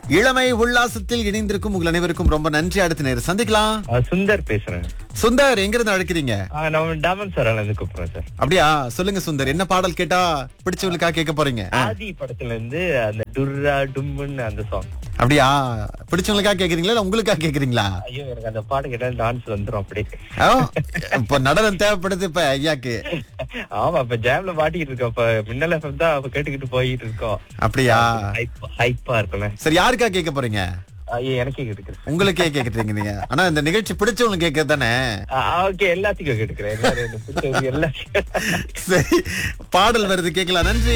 இளமை உல்லாசத்தில் இணைந்திருக்கும் உங்கள் அனைவருக்கும் ரொம்ப நன்றி அடுத்த நேரம் சந்திக்கலாம் ஆ, சுந்தர் பேசுறேன் சுந்தர் எங்க இருந்து அழைக்கிறீங்க ஆ, நம்ம டாமன் சார் இருந்து கூப்பிடுறேன் சார் அப்படியா சொல்லுங்க சுந்தர் என்ன பாடல் கேட்டா பிடிச்சவங்களுக்கா கேட்க போறீங்க ஆ, ஆதி படத்துல இருந்து அந்த டுர்ரா டும்முன்னு அந்த சாங் அப்படியா பிடிச்சவங்களுக்கா கேக்குறீங்களா இல்ல உங்களுக்கா கேக்குறீங்களா ஐயோ எனக்கு அந்த பாட்டு கேட்டா டான்ஸ் வந்துரும் அப்படியே ஆ, இப்ப நடனம் தேவைப்படுது இப்ப ஐயாக்கு ஆமா இப்ப ஜாம்ல மாட்டிக்கிட்டு இருக்கோம் இப்ப மின்னல் எஃப்எம் தான் அப்ப கேட்டுக்கிட்டு போயிட்டு இருக்கோம் அப்படியா ஹைப்பா இருக்கும்ல சரி யாருக்கா கேட்க போறீங்க ஐயோ எனக்கே கேட்டுக்கிறேன் உங்களுக்கே கேக்குறீங்க நீங்க ஆனா இந்த நிகழ்ச்சி பிடிச்சவங்களுக்கு கேட்கறது தானே ஓகே எல்லாத்துக்கும் கேட்டுக்கிறேன் எல்லாரும் எனக்கு பிடிச்சவங்க எல்லாத்தையும் சரி பாடல் வருது கேட்கலாம் நன்றி